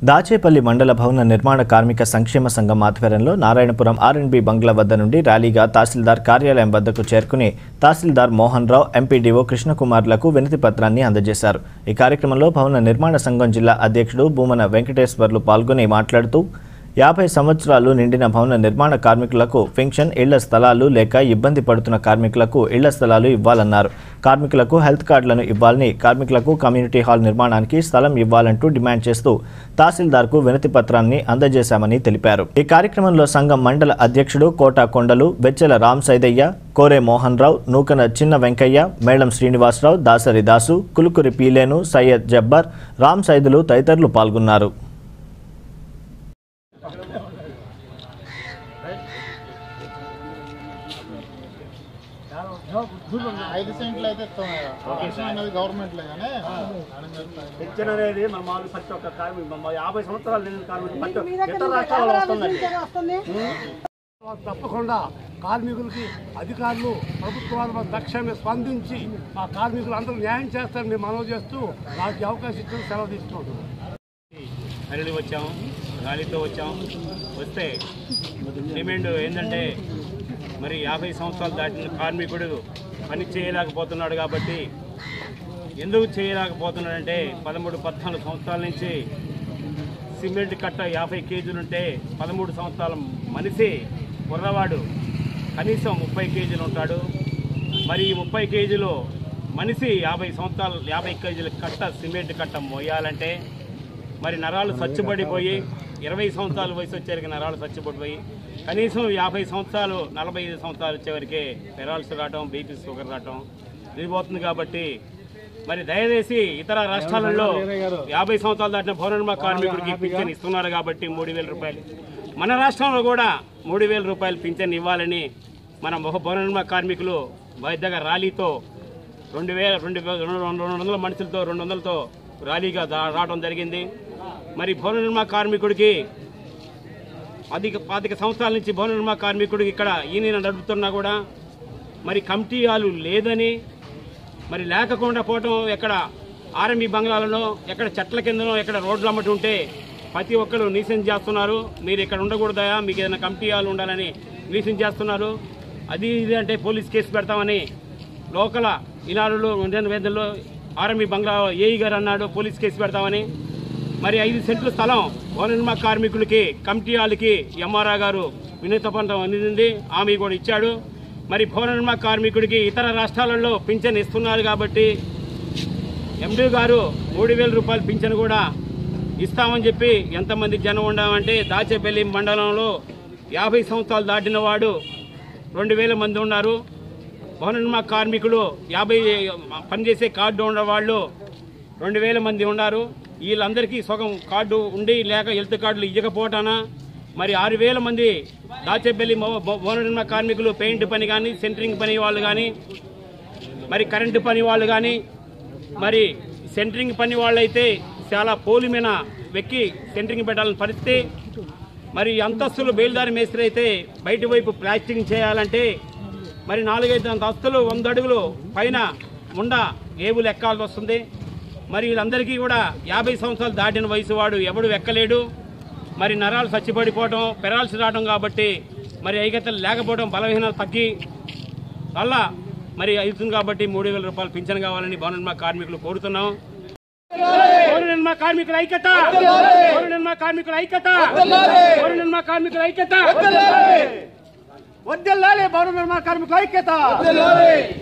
దాచేపల్లి మండల భవన నిర్మాణ కార్మిక సంక్షేమ సంఘం ఆధ్వర్యంలో నారాయణపురం ఆర్ఎన్బి బంగ్లా వద్ద నుండి ర్యాలీగా తహసీల్దార్ కార్యాలయం వద్దకు చేరుకుని తహసీల్దార్ మోహన్ రావు ఎంపీడీఓ కృష్ణకుమార్లకు వినతి పత్రాన్ని అందజేశారు ఈ కార్యక్రమంలో భవన నిర్మాణ సంఘం జిల్లా అధ్యక్షుడు భూమన వెంకటేశ్వర్లు పాల్గొని మాట్లాడుతూ యాభై సంవత్సరాలు నిండిన భవన నిర్మాణ కార్మికులకు పెన్షన్ ఇళ్ల స్థలాలు లేక ఇబ్బంది పడుతున్న కార్మికులకు ఇళ్ల స్థలాలు ఇవ్వాలన్నారు కార్మికులకు హెల్త్ కార్డులను ఇవ్వాలని కార్మికులకు కమ్యూనిటీ హాల్ నిర్మాణానికి స్థలం ఇవ్వాలంటూ డిమాండ్ చేస్తూ తహసీల్దార్కు వినతి పత్రాన్ని అందజేశామని తెలిపారు ఈ కార్యక్రమంలో సంఘం మండల అధ్యక్షుడు కోటా కొండలు బెచ్చెల రామ్ సైదయ్య కోరే మోహన్ రావు నూకన చిన్న వెంకయ్య మేళం శ్రీనివాసరావు దాసరి దాసు కులుకురి పీలేను సయ్యద్ జబ్బర్ రామ్ సైదులు తదితరులు పాల్గొన్నారు ఐదు సెంట్లు అయితే అవసరం అనేది గవర్నమెంట్ కానీ పెన్షన్ అనేది మన మామూలు ప్రతి ఒక్క కార్మికు మన యాభై సంవత్సరాలు నిండిన కార్మికులు ప్రతి ఒక్క ఇతర రాష్ట్రాల్లో వస్తుందండి తప్పకుండా కార్మికులకి అధికారులు ప్రభుత్వాలు మన తక్షణమే స్పందించి ఆ కార్మికులు అందరూ న్యాయం చేస్తారని మేము మనవి చేస్తూ నాకు ఈ అవకాశం ఇచ్చిన సెలవు తీసుకుంటున్నాం మరలి వచ్చాం గాలితో వచ్చాం వస్తే డిమాండ్ ఏంటంటే మరి యాభై సంవత్సరాలు దాటిన కార్మికుడు పని చేయలేకపోతున్నాడు కాబట్టి ఎందుకు చేయలేకపోతున్నాడంటే పదమూడు పద్నాలుగు సంవత్సరాల నుంచి సిమెంట్ కట్ట యాభై కేజీలు ఉంటే పదమూడు సంవత్సరాల మనిషి కుర్రవాడు కనీసం ముప్పై కేజీలు ఉంటాడు మరి ఈ ముప్పై కేజీలు మనిషి యాభై సంవత్సరాలు యాభై కేజీల కట్ట సిమెంట్ కట్ట మోయాలంటే మరి నరాలు స్వచ్ఛపడిపోయి ఇరవై సంవత్సరాల వయసు వచ్చేసరికి నరాలు స్వచ్ఛపడిపోయి కనీసం యాభై సంవత్సరాలు నలభై ఐదు సంవత్సరాలు వచ్చేవరకే పెరాల్స్ రావటం బీపీ షుగర్ రావటం ఇది పోతుంది కాబట్టి మరి దయచేసి ఇతర రాష్ట్రాలలో యాభై సంవత్సరాలు దాటిన పౌర్ణిమ కార్మికుడికి పింఛన్ ఇస్తున్నారు కాబట్టి మూడు వేల రూపాయలు మన రాష్ట్రంలో కూడా మూడు వేల రూపాయలు పింఛన్ ఇవ్వాలని మన మొహ పౌర్ణిమ కార్మికులు పెద్దగా ర్యాలీతో రెండు వేల రెండు వేల రెండు రెండు వందల మనుషులతో రెండు వందలతో ర్యాలీగా దా- రావడం జరిగింది మరి భవన నిర్మాణ కార్మికుడికి అధిక పాతిక సంవత్సరాల నుంచి భవన నిర్మాణ కార్మికుడికి ఇక్కడ ఈయన నడుపుతున్నా కూడా మరి కమిటీ హాలు లేదని మరి లేకుండా పోవటం ఎక్కడ ఆర్ఎంబి బంగ్లాలలో ఎక్కడ చెట్ల కిందనో ఎక్కడ రోడ్లు అమ్మటి ఉంటే ప్రతి ఒక్కరు నీసం చేస్తున్నారు మీరు ఇక్కడ ఉండకూడదా మీకు ఏదైనా కమిటీ హాల్ ఉండాలని నీసం చేస్తున్నారు అది ఇది అంటే పోలీస్ కేసు పెడతామని లోకల ఇలాలలో వేదల్లో ఆర్ఎంబి బంగ్లా ఏఈ గారు అన్నాడు పోలీస్ కేసు పెడతామని మరి ఐదు సెంట్ల స్థలం భవన నిర్మాణ కార్మికులకి కమిటీ వాళ్ళకి ఎంఆర్ఆ గారు వినూత పత్రం అందింది హామీ కూడా ఇచ్చాడు మరి భవన నిర్మాణ కార్మికుడికి ఇతర రాష్ట్రాలలో పింఛన్ ఇస్తున్నారు కాబట్టి ఎండీ గారు మూడు వేల రూపాయల పింఛన్ కూడా ఇస్తామని చెప్పి ఎంతమంది జనం ఉండామంటే దాచేపల్లి మండలంలో యాభై సంవత్సరాలు దాటిన వాడు రెండు వేల మంది ఉన్నారు భవన నిర్మాణ కార్మికులు యాభై పనిచేసే కార్డు ఉన్న వాళ్ళు రెండు వేల మంది ఉన్నారు వీళ్ళందరికీ సగం కార్డు ఉండి లేక హెల్త్ కార్డులు ఇవ్వకపోవటానా మరి ఆరు వేల మంది దాచేపల్లి మో- భవ- భవన నిర్మాణ కార్మికులు పెయింట్ పని కానీ సెంటరింగ్ పని వాళ్ళు కానీ మరి కరెంటు పని వాళ్ళు కానీ మరి సెంటరింగ్ పని వాళ్ళైతే చాలా పోలిమైన వెక్కి సెంటరింగ్ పెట్టాలని పరిస్థితి మరి అంతస్తులు బయలుదారి మేస్త్రి అయితే బయట వైపు ప్లాస్టింగ్ చేయాలంటే మరి నాలుగైదు అంతస్తులు వంద అడుగులు పైన ఉండ ఏబులు ఎక్కాల్సి వస్తుంది మరి వీళ్ళందరికీ కూడా యాభై సంవత్సరాలు దాటిన వయసు వాడు ఎవడు ఎక్కలేడు మరి నరాలు చచ్చిపడిపోవడం పెరాల్సి రావడం కాబట్టి మరి ఐక్యతలు లేకపోవడం బలహీనత తగ్గి వల్ల మరి అవుతుంది కాబట్టి మూడు వేల రూపాయలు పింఛన్ కావాలని భవన నిర్మాణ కార్మికులు కోరుతున్నాం భవన నిర్మాణ కార్మికుల ఐక్యత భవన నిర్మాణ కార్మికుల ఐక్యత భవన నిర్మాణ కార్మికుల ఐక్యత వద్దెల్లాలి భవన నిర్మాణ కార్మికుల ఐక్యత